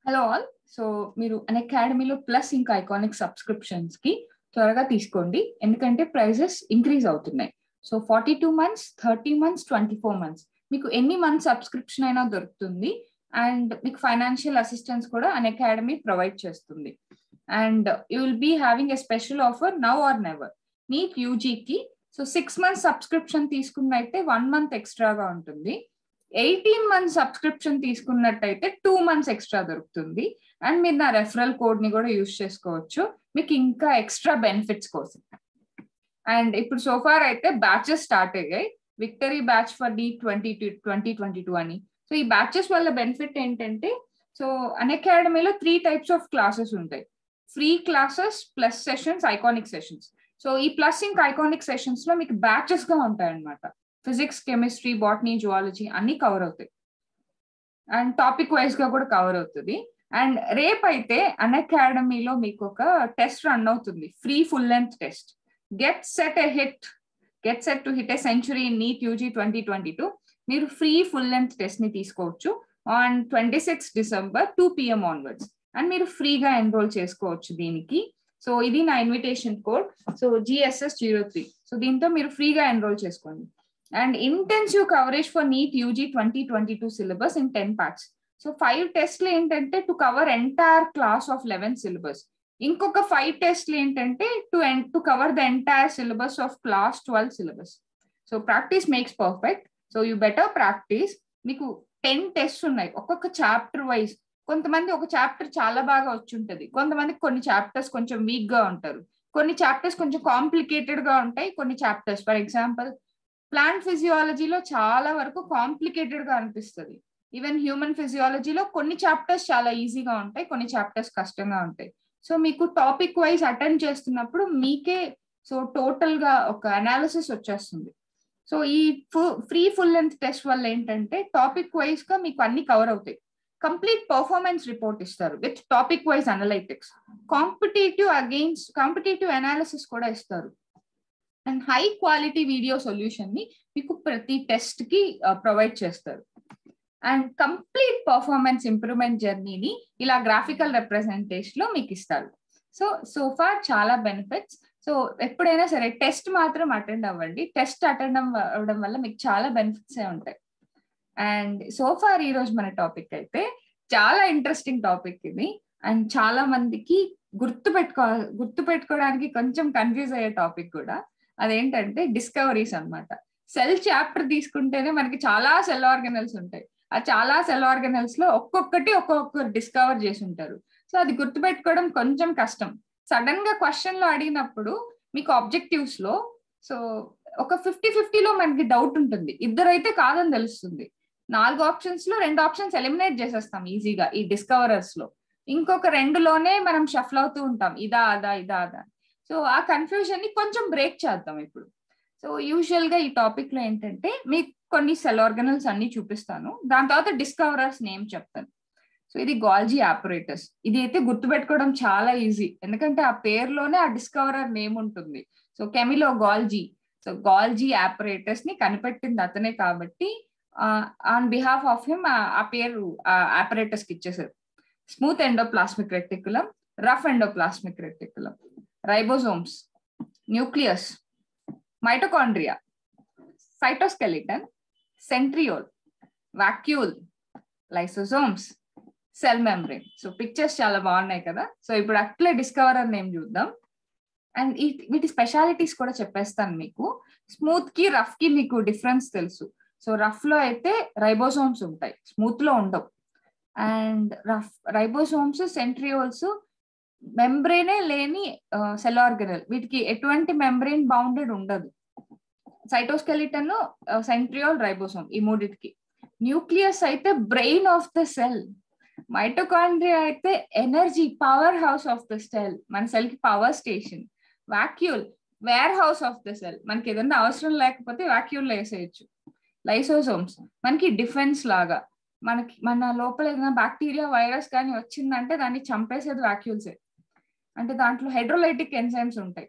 hello all so మీరు అన్ అకాడమీలో plus ఇంకా ఐకానిక్ సబ్స్క్రిప్షన్స్ కి త్వరగా తీసుకోండి ఎందుకంటే ప్రైజెస్ ఇంక్రీజ్ అవుతున్నాయి so forty two months thirty months twenty four months మీకు ఎన్ని మంత్స్ సబ్స్క్రిప్షన్ అయినా దొరుకుతుంది అండ్ మీకు ఫైనాన్షియల్ అసిస్టెన్స్ కూడా అన్ అకాడమీ ప్రొవైడ్ చేస్తుంది and you will be having a special offer now or never NEET యూజీకి so six months subscription తీసుకున్నైతే one month ఎక్స్ట్రాగా ఉంటుంది ఎయిటీన్ మంత్స్ సబ్స్క్రిప్షన్ తీసుకున్నట్టయితే టూ మంత్స్ ఎక్స్ట్రా దొరుకుతుంది అండ్ మీరు నా రెఫరల్ కోడ్ ని కూడా యూస్ చేసుకోవచ్చు మీకు ఇంకా ఎక్స్ట్రా బెనిఫిట్స్ కోసం అండ్ ఇప్పుడు సోఫార్ అయితే బ్యాచెస్ స్టార్ట్ అయ్యాయి victory batch for the twenty two twenty twenty two అని సో ఈ బ్యాచెస్ వల్ల బెనిఫిట్ ఏంటంటే సో అన్ అకాడమీలో త్రీ టైప్స్ ఆఫ్ క్లాసెస్ ఉంటాయి free classes plus sessions iconic sessions so ఈ ప్లస్ ఇంకా ఐకానిక్ సెషన్స్ లో మీకు బ్యాచెస్ గా ఉంటాయి అనమాట ఫిజిక్స్ కెమిస్ట్రీ బాటనీ జువాలజీ అన్ని కవర్ అవుతాయి అండ్ టాపిక్ వైజ్ గా కూడా కవర్ అవుతుంది అండ్ రేపైతే అన్ అకాడమీలో మీకు ఒక టెస్ట్ రన్ అవుతుంది free full length test get set a hit get set to hit a century in NEET UG twenty twenty two మీరు ఫ్రీ ఫుల్ లెంత్ టెస్ట్ ని తీసుకోవచ్చు on twenty six December two PM onwards and మీరు ఫ్రీగా enrol చేసుకోవచ్చు దీనికి so ఇది నా invitation code so GSS zero three so దీంతో మీరు ఫ్రీగా ఎన్రోల్ చేసుకోండి and intensive coverage for NEET UG twenty twenty two syllabus in ten parts so five టెస్ట్లు ఏంటంటే to cover entire class of eleven syllabus ఇంకొక five టెస్ట్లు ఏంటంటే to to cover the entire syllabus of class twelve syllabus so practice makes perfect so you better practice మీకు ten test ఉన్నాయి ఒక్కొక్క chapter wise కొంతమంది ఒక చాప్టర్ చాలా బాగా వచ్చి ఉంటుంది కొంతమంది కొన్ని చాప్టర్స్ కొంచెం వీక్ గా ఉంటారు కొన్ని చాప్టర్స్ కొంచెం కాంప్లికేటెడ్ గా ఉంటాయి కొన్ని చాప్టర్స్ ఫర్ ఎగ్జాంపుల్ ప్లాంట్ ఫిజియాలజీలో చాలా వరకు కాంప్లికేటెడ్ గా అనిపిస్తుంది ఈవెన్ హ్యూమన్ ఫిజియాలజీలో కొన్ని చాప్టర్స్ చాలా ఈజీగా ఉంటాయి కొన్ని చాప్టర్స్ కష్టంగా ఉంటాయి సో మీకు టాపిక్ వైజ్ అటెండ్ చేస్తున్నప్పుడు మీకే సో టోటల్ గా ఒక అనాలిసిస్ వచ్చేస్తుంది సో ఈ ఫ్రీ ఫుల్ లెంత్ టెస్ట్ వల్ల ఏంటంటే టాపిక్ వైజ్ గా మీకు అన్ని కవర్ అవుతాయి కంప్లీట్ పర్ఫార్మెన్స్ రిపోర్ట్ ఇస్తారు with topic wise analytics competitive against competitive analysis కూడా ఇస్తారు and high quality video solution ని మీకు ప్రతి టెస్ట్ కి ప్రొవైడ్ చేస్తారు అండ్ కంప్లీట్ పర్ఫార్మెన్స్ ఇంప్రూవ్మెంట్ జర్నీని ఇలా గ్రాఫికల్ రిప్రజెంటేషన్ లో మీకు ఇస్తారు సో సో ఫార్ చాలా బెనిఫిట్స్ సో ఎప్పుడైనా సరే టెస్ట్ మాత్రం అటెండ్ అవ్వండి టెస్ట్ అటెండ్ అవ్వడం వల్ల మీకు చాలా బెనిఫిట్స్ ఉంటాయి అండ్ సోఫార్ ఈ రోజు మన టాపిక్ అయితే చాలా ఇంట్రెస్టింగ్ టాపిక్ ఇది అండ్ చాలా మందికి గుర్తు పెట్టుకో గుర్తు పెట్టుకోవడానికి కొంచెం కన్ఫ్యూజ్ అయ్యే టాపిక్ కూడా అదేంటంటే డిస్కవరీస్ అనమాట సెల్ చాప్టర్ తీసుకుంటేనే మనకి చాలా సెల్ ఆర్గనల్స్ ఉంటాయి ఆ చాలా సెల్ ఆర్గనల్స్ లో ఒక్కొక్కటి ఒక్కొక్కరు డిస్కవర్ చేసి ఉంటారు సో అది గుర్తుపెట్టుకోవడం కొంచెం కష్టం సడన్ గా క్వశ్చన్ లో అడిగినప్పుడు మీకు ఆబ్జెక్టివ్స్ లో సో ఒక ఫిఫ్టీ ఫిఫ్టీలో మనకి డౌట్ ఉంటుంది ఇద్దరైతే కాదని తెలుస్తుంది నాలుగు ఆప్షన్స్ లో రెండు ఆప్షన్స్ ఎలిమినేట్ చేసేస్తాం ఈజీగా ఈ డిస్కవరర్స్ లో ఇంకొక రెండులోనే మనం షఫల్ అవుతూ ఉంటాం ఇదా అదా ఇదా అదా సో ఆ కన్ఫ్యూజన్ ని కొంచెం బ్రేక్ చేద్దాం ఇప్పుడు సో యూజువల్ గా ఈ టాపిక్ లో ఏంటంటే మీకు కొన్ని సెల్ ఆర్గనల్స్ అన్ని చూపిస్తాను దాని తర్వాత డిస్కవరర్స్ నేమ్ చెప్తాను సో ఇది గాల్జీ ఆపరేటర్స్ ఇది అయితే గుర్తుపెట్టుకోవడం చాలా ఈజీ ఎందుకంటే ఆ పేరులోనే ఆ డిస్కవరర్ నేమ్ ఉంటుంది so Camillo Golgi so Golgi apparatus ని కనిపెట్టింది అతనే కాబట్టి ఆన్ బిహాఫ్ ఆఫ్ హిమ్ ఆ పేరు ఆపరేటర్స్ కి ఇచ్చేసారు smooth endoplasmic reticulum rough endoplasmic reticulum ribosomes nucleus mitochondria cytoskeleton centriole vacuole lysosomes cell membrane so pictures చాలా బాగున్నాయి కదా సో ఇప్పుడు అట్లే డిస్కవరర్ నేమ్ చూద్దాం అండ్ వీటి స్పెషాలిటీస్ కూడా చెప్పేస్తాను మీకు స్మూత్ కి రఫ్ కి మీకు డిఫరెన్స్ తెలుసు సో రఫ్ లో అయితే రైబోసోమ్స్ ఉంటాయి స్మూత్ లో ఉండవు అండ్ రఫ్ రైబోసోమ్స్ సెంట్రియోల్స్ మెంబ్రెయినే లేని సెల్ ఆర్గనల్ వీటికి ఎటువంటి మెంబ్రెయిన్ బౌండెడ్ ఉండదు సైటోస్కెలిటన్ సెంట్రియోల్ రైబోసోమ్ ఈ మూడిటికి న్యూక్లియస్ అయితే brain of the cell mitochondria అయితే energy power house of the cell మన సెల్ కి power station vacuole warehouse of the cell మనకి ఏదన్నా అవసరం లేకపోతే వాక్యూల్ వేసేయచ్చు లైసోసోమ్స్ మనకి డిఫెన్స్ లాగా మనకి మన లోపల ఏదైనా బ్యాక్టీరియా వైరస్ కానీ వచ్చిందంటే దాన్ని చంపేసేది వాక్యూల్సే అంటే దాంట్లో హైడ్రోలైటిక్ ఎంజైమ్స్ ఉంటాయి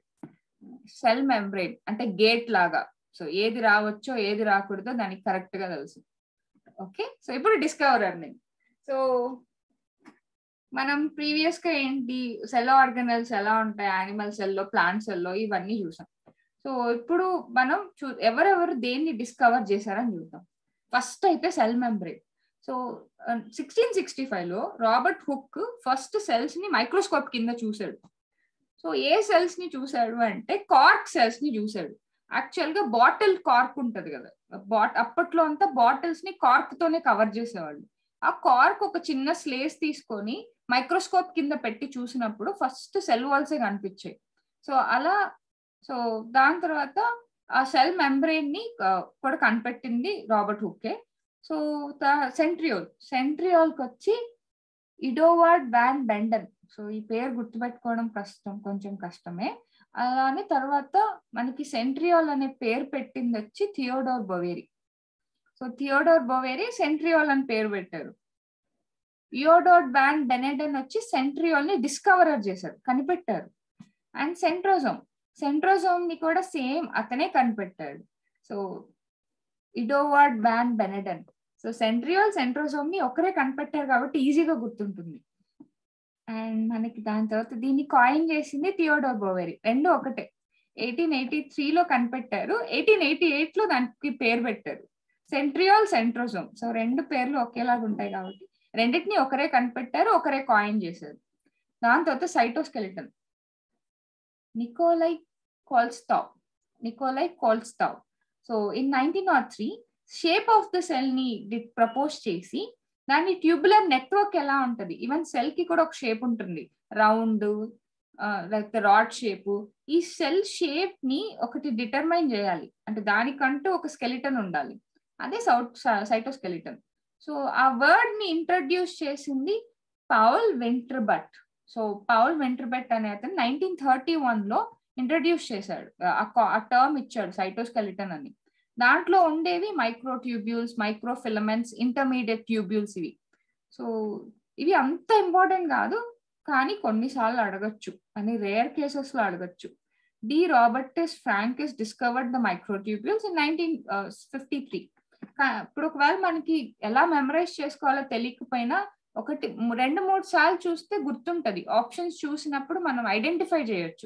సెల్ మెంబ్రెయిన్ అంటే గేట్ లాగా సో ఏది రావచ్చో ఏది రాకూడదో దానికి కరెక్ట్ గా తెలుసు ఓకే సో ఇప్పుడు డిస్కవరర్ నేను సో మనం ప్రీవియస్ గా ఏంటి సెల్ ఆర్గనల్స్ ఎలా ఉంటాయి యానిమల్ సెల్లో ప్లాంట్ సెల్లో ఇవన్నీ చూసాం సో ఇప్పుడు మనం చూ ఎవరెవరు దేన్ని డిస్కవర్ చేశారని చూద్దాం ఫస్ట్ అయితే cell membrane so sixteen sixty five లో రాబర్ట్ హుక్ ఫస్ట్ సెల్స్ ని మైక్రోస్కోప్ కింద చూశాడు సో ఏ సెల్స్ ని చూశాడు అంటే కార్క్ సెల్స్ ని చూశాడు యాక్చువల్ గా బాటిల్ కార్క్ ఉంటది కదా బాట్ అప్పట్లో అంతా బాటిల్స్ ని కార్క్ తోనే కవర్ చేసేవాళ్ళు ఆ కార్క్ ఒక చిన్న స్లేస్ తీసుకొని మైక్రోస్కోప్ కింద పెట్టి చూసినప్పుడు ఫస్ట్ సెల్ వాల్సే కనిపించాయి సో అలా సో దాని తర్వాత ఆ సెల్ మెంబ్రెయిన్ ని కూడా కనిపెట్టింది రాబర్ట్ హుక్కే సో సెంట్రియోల్ సెంట్రియోల్ కి వచ్చి ఇడోవార్డ్ వ్యాన్ బెండన్ సో ఈ పేరు గుర్తుపెట్టుకోవడం కష్టం కొంచెం కష్టమే అలానే తర్వాత మనకి సెంట్రియోల్ అనే పేరు పెట్టింది వచ్చి Theodor Boveri so Theodor Boveri centriole అని పేరు పెట్టారు ఇయోడోర్ వ్యాన్ బెనెడన్ వచ్చి సెంట్రియోల్ ని డిస్కవర్ చేశారు కనిపెట్టారు అండ్ సెంట్రోజోమ్ సెంట్రోజోమ్ ని కూడా సేమ్ అతనే కనిపెట్టాడు so Edouard van Beneden so centriole centrosome ని ఒకరే కనిపెట్టారు కాబట్టి ఈజీగా గుర్తుంటుంది అండ్ మనకి దాని తర్వాత దీన్ని కాయిన్ చేసింది థియోడోర్ బోవెరీ రెండు ఒకటే ఎయిటీన్ ఎయిటీ త్రీలో కనిపెట్టారు ఎయిటీన్ ఎయిటీ ఎయిట్ లో దానికి పేరు పెట్టారు సెంట్రియోల్ సెంట్రోజోమ్ సో రెండు పేర్లు ఒకేలాగా ఉంటాయి కాబట్టి రెండింటిని ఒకరే కనిపెట్టారు ఒకరే కాయిన్ చేశారు దాని తర్వాత cytoskeleton Nikolai Koltsov Nikolai Koltsov so in nineteen nought three shape of the cell ని ప్రపోజ్ చేసి దాని ట్యూబులర్ నెట్వర్క్ ఎలా ఉంటది ఈవెన్ సెల్ కి కూడా ఒక షేప్ ఉంటుంది రౌండ్ లేకపోతే రాడ్ షేప్ ఈ సెల్ షేప్ ని ఒకటి డిటర్మైన్ చేయాలి అంటే దానికంటూ ఒక స్కెలిటన్ ఉండాలి అదే సౌట్ సైటోస్కెలిటన్ సో ఆ వర్డ్ ని ఇంట్రడ్యూస్ చేసింది Paul Wintrebert so Paul Wintrebert అనే అతను నైన్టీన్ థర్టీ వన్ లో ఇంట్రడ్యూస్ చేశాడు ఆ టర్మ్ ఇచ్చాడు సైటోస్కెలిటన్ అని దాంట్లో ఉండేవి microtubules microfilaments intermediate tubules ఇవి సో ఇవి అంత ఇంపార్టెంట్ కాదు కానీ కొన్నిసార్లు అడగచ్చు అని రేర్ కేసెస్ లో అడగచ్చు De Robertis Franchi discovered the microtubules in nineteen fifty three ఇప్పుడు ఒకవేళ మనకి ఎలా మెమరైజ్ చేసుకోవాలో తెలియకపోయినా ఒకటి రెండు మూడు సార్లు చూస్తే గుర్తుంటది ఆప్షన్స్ చూసినప్పుడు మనం ఐడెంటిఫై చేయొచ్చు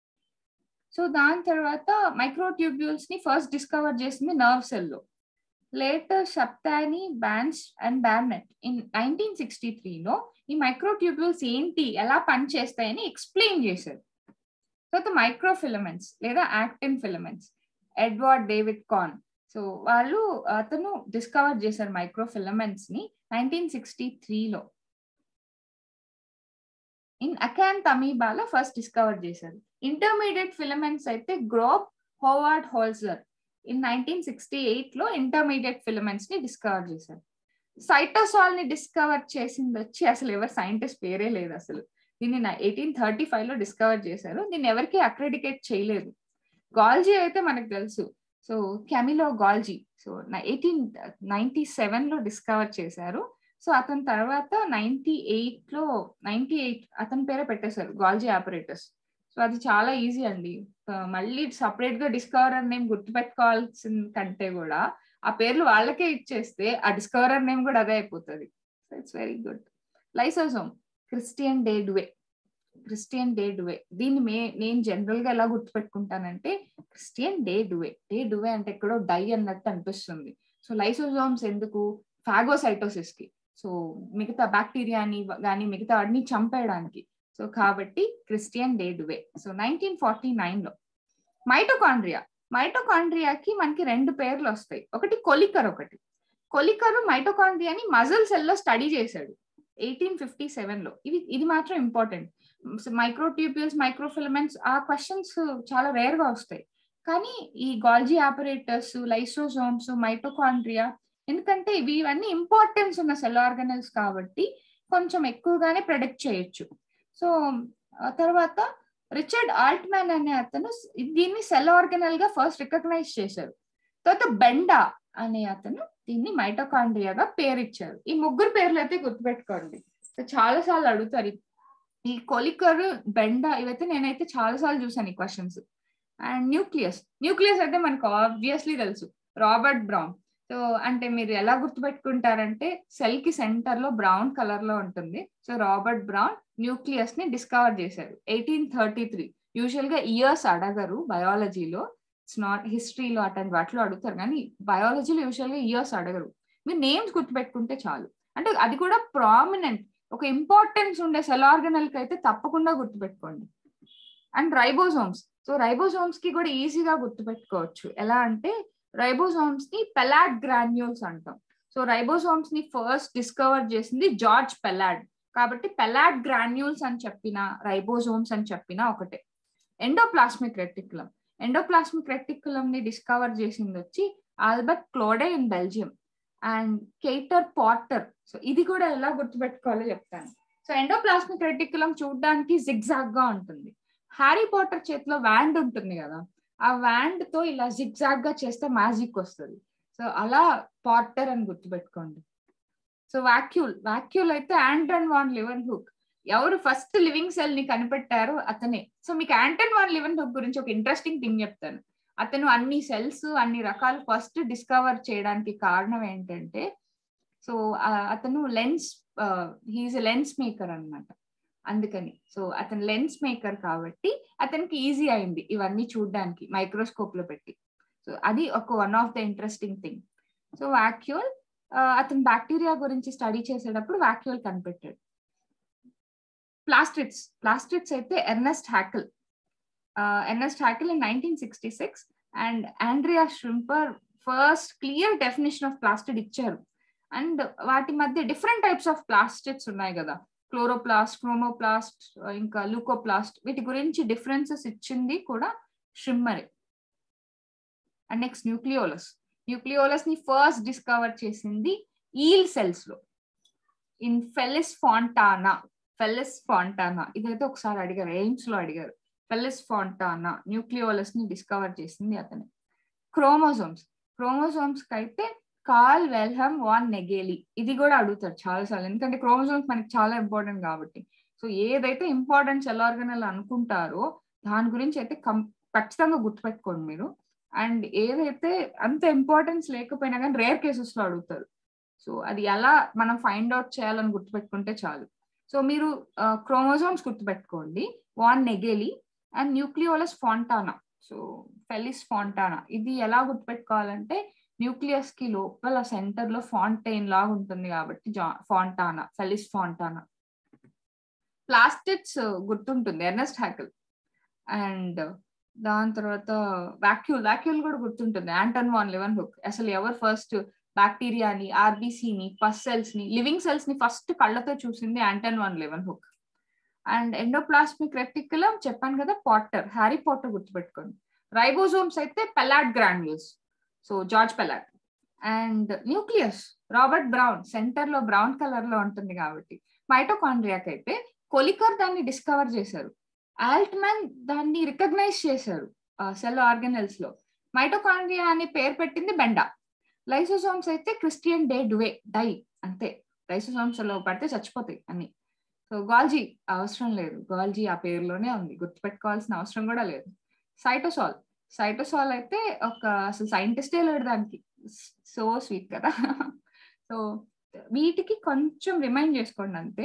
సో దాని తర్వాత మైక్రోట్యూబ్యూల్స్ ని ఫస్ట్ డిస్కవర్ చేసింది నర్వ్ సెల్ లో లేటర్ షప్తాని బ్యాన్స్ and Barnett in nineteen sixty త్రీలో ఈ మైక్రోట్యూబ్యూల్స్ ఏంటి ఎలా పనిచేస్తాయని ఎక్స్ప్లెయిన్ చేశారు తర్వాత మైక్రోఫిలమెంట్స్ లేదా actin filaments Edward David Korn so వాళ్ళు అతను డిస్కవర్ చేశారు మైక్రోఫిలమెంట్స్ ని నైన్టీన్ సిక్స్టీ త్రీలో ఇన్ అకాన్ తమీబాలో ఫస్ట్ డిస్కవర్ చేశారు ఇంటర్మీడియట్ ఫిలమెంట్స్ అయితే గ్రోప్ Howard Holtzer in nineteen sixty eight లో ఇంటర్మీడియట్ ఫిలమెంట్స్ ని డిస్కవర్ చేశారు సైటోసాల్ ని డిస్కవర్ చేసింది వచ్చి అసలు ఎవరు సైంటిస్ట్ పేరే లేదు అసలు దీన్ని ఎయిటీన్ థర్టీ ఫైవ్ లో డిస్కవర్ చేశారు దీన్ని ఎవరికి అక్రెడికేట్ చేయలేదు గాల్జీ అయితే మనకు తెలుసు so Camillo Golgi so eighteen ninety seven లో డిస్కవర్ చేశారు సో అతని తర్వాత నైన్టీ ఎయిట్ లో నైన్టీ ఎయిట్ అతని పేరే పెట్టేశారు గాల్జీ ఆపరేటర్స్ సో అది చాలా ఈజీ అండి మళ్ళీ సపరేట్ గా డిస్కవరర్ నేమ్ గుర్తుపెట్టుకోవాల్సిన కంటే కూడా ఆ పేర్లు వాళ్ళకే ఇచ్చేస్తే ఆ డిస్కవరర్ నేమ్ కూడా అదే అయిపోతుంది so it's very good lysosome Christian de Duve Christian de Duve దీన్ని మే నేను జనరల్ గా ఎలా గుర్తుపెట్టుకుంటానంటే Christian de Duve de Duve అంటే ఎక్కడో డై అన్నట్టు అనిపిస్తుంది సో లైసోజోమ్స్ ఎందుకు ఫాగోసైటోసిస్ కి సో మిగతా బ్యాక్టీరియాని కానీ మిగతా వాటిని చంపేయడానికి సో కాబట్టి Christian de Duve so nineteen forty nine లో మైటోకాండ్రియా మైటోకాండ్రియాకి మనకి రెండు పేర్లు వస్తాయి ఒకటి కొలికర్ ఒకటి కొలికర్ మైటోకాండ్రియాని మజల్ సెల్ లో స్టడీ చేశాడు ఎయిటీన్ ఫిఫ్టీ సెవెన్ లో ఇది ఇది మాత్రం ఇంపార్టెంట్ మైక్రోట్యూబ్యూల్స్ మైక్రోఫిలమెంట్స్ ఆ క్వశ్చన్స్ చాలా రేర్ గా వస్తాయి కానీ ఈ గాల్జీ ఆపరేటర్స్ లైసోజోమ్స్ మైటోకాండ్రియా ఎందుకంటే ఇవి ఇవన్నీ ఇంపార్టెన్స్ ఉన్న సెల్ ఆర్గనల్స్ కాబట్టి కొంచెం ఎక్కువగానే ప్రొడక్ట్ చేయొచ్చు సో తర్వాత రిచర్డ్ ఆల్ట్మ్యాన్ అనే అతను దీన్ని సెల్ ఆర్గనల్ గా ఫస్ట్ రికగ్నైజ్ చేశారు తర్వాత బెండా అనే అతను దీన్ని మైటోకాండ్రియాగా పేరు ఇచ్చారు ఈ ముగ్గురు పేర్లు అయితే గుర్తుపెట్టుకోండి చాలా సార్లు అడుగుతారు ఈ కొలికర్ బెండా ఇవైతే నేనైతే చాలా సార్లు చూసాను ఈ క్వశ్చన్స్ అండ్ న్యూక్లియస్ న్యూక్లియస్ అయితే మనకు ఆబ్వియస్లీ తెలుసు రాబర్ట్ బ్రౌన్ సో అంటే మీరు ఎలా గుర్తుపెట్టుకుంటారంటే సెల్ కి సెంటర్ లో బ్రౌన్ కలర్ లో ఉంటుంది సో రాబర్ట్ బ్రౌన్ న్యూక్లియస్ ని డిస్కవర్ చేశారు ఎయిటీన్ థర్టీ త్రీ యూజువల్ గా ఇయర్స్ అడగరు బయాలజీలో ఇట్స్ నాట్ హిస్టరీలో అటువంటి వాటిలో అడుగుతారు కానీ బయాలజీలో యూజువల్ గా ఇయర్స్ అడగరు మీరు నేమ్స్ గుర్తుపెట్టుకుంటే చాలు అంటే అది కూడా ప్రామినెంట్ ఒక ఇంపార్టెన్స్ ఉండే సెల్ ఆర్గనల్ కి అయితే తప్పకుండా గుర్తుపెట్టుకోండి అండ్ రైబోసోమ్స్ సో రైబోసోమ్స్ కి కూడా ఈజీగా గుర్తుపెట్టుకోవచ్చు ఎలా అంటే రైబోసోమ్స్ ని పెలాడ్ గ్రాన్యూల్స్ అంటాం సో రైబోసోమ్స్ ని ఫస్ట్ డిస్కవర్ చేసింది జార్జ్ పెలాడ్ కాబట్టి పెలాడ్ గ్రాన్యూల్స్ అని చెప్పిన రైబోసోమ్స్ అని చెప్పిన ఒకటే ఎండోప్లాస్మిక్ రెటిక్యులం ఎండోప్లాస్మిక్ రెటిక్యులం ని డిస్కవర్ చేసింది వచ్చి Albert Claude in Belgium and Keith Porter so ఇది కూడా ఎలా గుర్తుపెట్టుకోవాలో చెప్తాను సో ఎండోప్లాస్మిక్ రెటిక్యులం చూడడానికి జిగ్జాగ్ గా ఉంటుంది హ్యారీ పాటర్ చేతిలో వ్యాండ్ ఉంటుంది కదా ఆ వ్యాండ్ తో ఇలా జిగ్జాగ్ గా చేస్తే మ్యాజిక్ వస్తుంది సో అలా పాటర్ అని గుర్తుపెట్టుకోండి సో వాక్యూల్ వాక్యూల్ అయితే ఆంటన్ వాన్ లివెన్ హుక్ ఎవరు ఫస్ట్ లివింగ్ సెల్ ని కనిపెట్టారు అతనే సో మీకు ఆంటన్ వాన్ లివెన్ హుక్ గురించి ఒక ఇంట్రెస్టింగ్ థింగ్ చెప్తాను అతను అన్ని సెల్స్ అన్ని రకాలు ఫస్ట్ డిస్కవర్ చేయడానికి కారణం ఏంటంటే సో అతను లెన్స్ హీఈస్ లెన్స్ మేకర్ అనమాట అందుకని సో అతను లెన్స్ మేకర్ కాబట్టి అతనికి ఈజీ అయింది ఇవన్నీ చూడడానికి మైక్రోస్కోప్ లో పెట్టి సో అది ఒక one of the interesting thing so vacuole అతను బ్యాక్టీరియా గురించి స్టడీ చేసేటప్పుడు వాక్యూల్ కనిపెట్టాడు ప్లాస్టిడ్స్ ప్లాస్టిడ్స్ అయితే Ernest Haeckel Ernest Haeckel in nineteen sixty six and Andrea Schimper first clear definition of plastid ఇచ్చారు అండ్ వాటి మధ్య డిఫరెంట్ టైప్స్ ఆఫ్ ప్లాస్టిడ్స్ ఉన్నాయి కదా క్లోరోప్లాస్ట్ క్రోమోప్లాస్ట్ ఇంకా లూకోప్లాస్ట్ వీటి గురించి డిఫరెన్సెస్ ఇచ్చింది కూడా షిమ్మరే అండ్ నెక్స్ట్ న్యూక్లియోలస్ న్యూక్లియోలస్ ని ఫస్ట్ డిస్కవర్ చేసింది ఈల్ సెల్స్ లో in Felice Fontana Felice Fontana ఇదైతే ఒకసారి అడిగారు ఎయిమ్స్ లో అడిగారు ఫెలిస్ ఫాంటానా న్యూక్లియోలస్ ని డిస్కవర్ చేసింది అతనే క్రోమోజోమ్స్ క్రోమోజోమ్స్ కి అయితే కాల్ వెల్హమ్ వాన్ నెగేలి ఇది కూడా అడుగుతారు చాలా సార్లు ఎందుకంటే క్రోమోజోమ్స్ మనకి చాలా ఇంపార్టెంట్ కాబట్టి సో ఏదైతే ఇంపార్టెంట్ సెల్ ఆర్గనల్ అనుకుంటారో దాని గురించి అయితే ఖచ్చితంగా గుర్తుపెట్టుకోండి మీరు అండ్ ఏదైతే అంత ఇంపార్టెన్స్ లేకపోయినా కానీ రేర్ కేసెస్ లో అడుగుతారు సో అది ఎలా మనం ఫైండ్ అవుట్ చేయాలని గుర్తుపెట్టుకుంటే చాలు సో మీరు క్రోమోజోమ్స్ గుర్తుపెట్టుకోండి von Nageli and nucleolus Fontana so Felice Fontana ఇది ఎలా గుర్తుపెట్టుకోవాలంటే న్యూక్లియస్ కి లోపల సెంటర్ లో ఫాంటైన్ లాగా ఉంటుంది కాబట్టి ఫాంటానా ఫెలిస్ ఫాంటానా ప్లాస్టిక్స్ గుర్తుంటుంది ఎర్నెస్ట్ హ్యాకిల్ అండ్ దాని తర్వాత వాక్యూల్ వాక్యూల్ కూడా గుర్తుంటుంది ఆంటన్ వాన్ లివన్ హుక్ అసలు ఎవరు ఫస్ట్ బ్యాక్టీరియాని ఆర్బీసీని ఫస్ట్ సెల్స్ ని లివింగ్ సెల్స్ ని ఫస్ట్ కళ్ళతో చూసింది Anton van Leeuwenhoek and endoplasmic reticulum చెప్పాను కదా పాటర్ హ్యారీ పాటర్ గుర్తుపెట్టుకోండి రైబోజోమ్స్ అయితే Palade granules so George Palade and nucleus Robert Brown centre లో బ్రౌన్ కలర్ లో ఉంటుంది కాబట్టి మైటోకాండ్రియాకి అయితే కొలికర్ దాన్ని డిస్కవర్ చేశారు ఆల్ట్మెన్ దాన్ని రికగ్నైజ్ చేశారు సెల్ ఆర్గనల్స్ లో మైటోకాండ్రియా అని పేరు పెట్టింది బెండా లైసోసోమ్స్ అయితే క్రిస్టియన్ డే డువే డై అంతే లైసోసోమ్స్ లో పడితే చచ్చిపోతాయి అన్ని సో గాల్జీ అవసరం లేదు గాల్జీ ఆ పేరులోనే ఉంది గుర్తుపెట్టుకోవాల్సిన అవసరం కూడా లేదు సైటోసాల్ సైటోసాల్ అయితే ఒక అసలు సైంటిస్టే లేడు దానికి సో స్వీట్ కదా సో వీటికి కొంచెం రిమైండ్ చేసుకోండి అంతే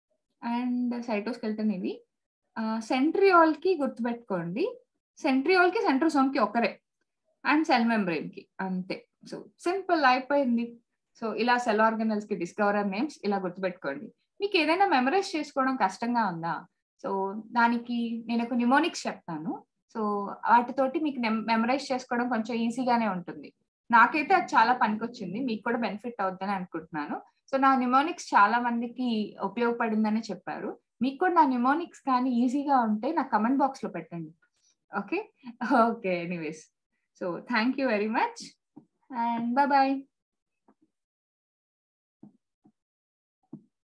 అండ్ సైటోస్కెల్టన్ ఇవి సెంట్రియాల్ కి గుర్తుపెట్టుకోండి సెంట్రియాల్ కి సెంట్రోసోమ్ కి ఒకరే అండ్ సెల్ మెంబ్రెయిన్ కి అంతే సో సింపుల్ అయిపోయింది సో ఇలా సెల్ ఆర్గనల్స్ కి డిస్కవరర్ నేమ్స్ ఇలా గుర్తుపెట్టుకోండి మీకు ఏదైనా మెమరైజ్ చేసుకోవడం కష్టంగా ఉందా సో దానికి నేను ఒక న్యూమోనిక్స్ చెప్తాను సో వాటితోటి మీకు మెమరైజ్ చేసుకోవడం కొంచెం ఈజీగానే ఉంటుంది నాకైతే అది చాలా పనికొచ్చింది మీకు కూడా బెనిఫిట్ అవుతుందని అనుకుంటున్నాను సో నా న్యూమోనిక్స్ చాలా మందికి ఉపయోగపడిందని చెప్పారు మీకు కూడా నా న్యూమోనిక్స్ కానీ ఈజీగా ఉంటే నా కమెంట్ బాక్స్ లో పెట్టండి okay okay anyways so thank you very much and bye